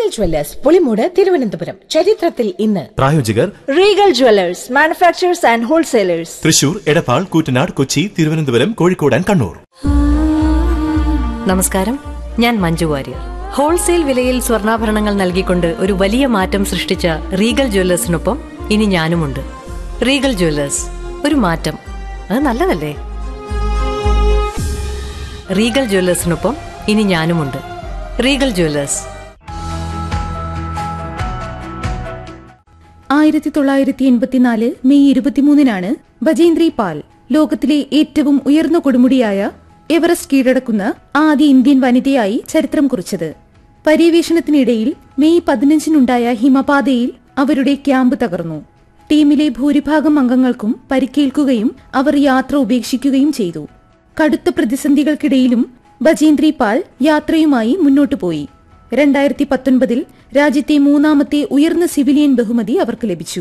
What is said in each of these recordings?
Regal Jewellers Pulimoodu Thiruvananthapuram ചരിത്രത്തിൽ ഇന്ന് പ്രായോജകർ Regal Jewelers, manufacturers and wholesalers. Thrissur Edappal Koottanad Kochi Thiruvananthapuram Kozhikode and Kannur നമസ്കാരം ഞാൻ മഞ്ജു വാര്യർ ഹോൾസെയിൽ വിലയിൽ സ്വർണ്ണാഭരണങ്ങൾ നൽകിക്കൊണ്ട് ഒരു വലിയ മാറ്റം സൃഷ്ടിച്ച റീഗൽ ജ്വല്ലേഴ്സിനൊപ്പം ഇനി ഞാനുമുണ്ട് റീഗൽ ജ്വല്ലേഴ്സ് ഒരു മാറ്റം അത് നല്ലതല്ലേ റീഗൽ ജ്വല്ലേഴ്സിനൊപ്പം ഇനി ഞാനുമുണ്ട് റീഗൽ ജ്വല്ലേഴ്സ് ആയിരത്തി തൊള്ളായിരത്തി എൺപത്തിനാല് മെയ് ഇരുപത്തിമൂന്നിനാണ് ബജേന്ദ്രി പാൽ ലോകത്തിലെ ഏറ്റവും ഉയർന്ന കൊടുമുടിയായ എവറസ്റ്റ് കീഴടക്കുന്ന ആദ്യ ഇന്ത്യൻ വനിതയായി ചരിത്രം കുറിച്ചത് പര്യവേഷണത്തിനിടയിൽ മെയ് പതിനഞ്ചിനുണ്ടായ ഹിമപാതയിൽ അവരുടെ ക്യാമ്പ് തകർന്നു ടീമിലെ ഭൂരിഭാഗം അംഗങ്ങൾക്കും പരിക്കേൽക്കുകയും അവർ യാത്ര ഉപേക്ഷിക്കുകയും ചെയ്തു കടുത്ത പ്രതിസന്ധികൾക്കിടയിലും ബജേന്ദ്രി പാൽ യാത്രയുമായി മുന്നോട്ടു പോയി രണ്ടായിരത്തി പത്തൊൻപതിൽ രാജ്യത്തെ മൂന്നാമത്തെ ഉയർന്ന സിവിലിയൻ ബഹുമതി അവർക്ക് ലഭിച്ചു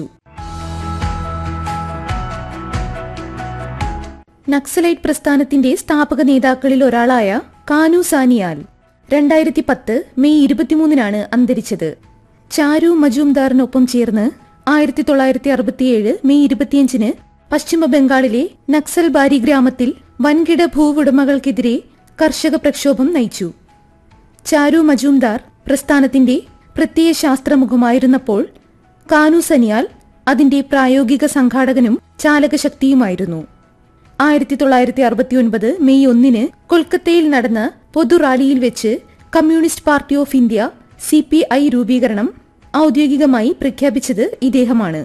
നക്സലൈറ്റ് പ്രസ്ഥാനത്തിന്റെ സ്ഥാപക നേതാക്കളിൽ ഒരാളായ കാനു സാനിയാൽ രണ്ടായിരത്തി പത്ത് മെയ് ഇരുപത്തിമൂന്നിനാണ് അന്തരിച്ചത് ചാരു മജുംദാറിനൊപ്പം ചേർന്ന് ആയിരത്തി തൊള്ളായിരത്തി അറുപത്തിയേഴ് മെയ് ഇരുപത്തിയഞ്ചിന് പശ്ചിമ ബംഗാളിലെ നക്സൽ ബാരി ഗ്രാമത്തിൽ വൻകിട ഭൂവുടമകൾക്കെതിരെ കർഷക പ്രക്ഷോഭം നയിച്ചു ചാരു മജുംദാർ പ്രസ്ഥാനത്തിന്റെ പ്രത്യയ ശാസ്ത്രമുഖമായിരുന്നപ്പോൾ കാനു സനിയാൽ അതിന്റെ പ്രായോഗിക സംഘാടകനും ചാലകശക്തിയുമായിരുന്നു ആയിരത്തി തൊള്ളായിരത്തി അറുപത്തിയൊൻപത് മെയ് ഒന്നിന് കൊൽക്കത്തയിൽ നടന്ന പൊതു റാലിയിൽ വെച്ച് communist party of India C P I രൂപീകരണം ഔദ്യോഗികമായി പ്രഖ്യാപിച്ചത് ഇദ്ദേഹമാണ്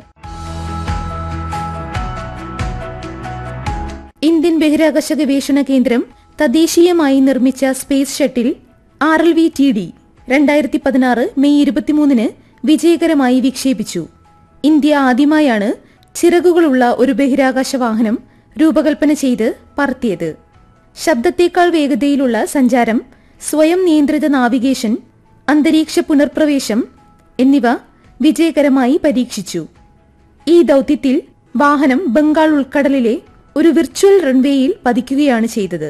ഇന്ത്യൻ ബഹിരാകാശ ഗവേഷണ കേന്ദ്രം തദ്ദേശീയമായി നിർമ്മിച്ച space shuttle R L V T D രണ്ടായിരത്തി പതിനാറ് മെയ് ഇരുപത്തിമൂന്നിന് വിജയകരമായി വിക്ഷേപിച്ചു ഇന്ത്യ ആദ്യമായാണ് ചിറകുകളുള്ള ഒരു ബഹിരാകാശ വാഹനം രൂപകൽപ്പന ചെയ്ത് പറത്തിയത് ശബ്ദത്തേക്കാൾ വേഗതയിലുള്ള സഞ്ചാരം സ്വയം നിയന്ത്രിത നാവിഗേഷൻ അന്തരീക്ഷ പുനർപ്രവേശം എന്നിവ വിജയകരമായി പരീക്ഷിച്ചു ഈ ദൗത്യത്തിൽ വാഹനം ബംഗാൾ ഉൾക്കടലിലെ ഒരു വിർച്വൽ റൺവേയിൽ പതിക്കുകയാണ് ചെയ്തത്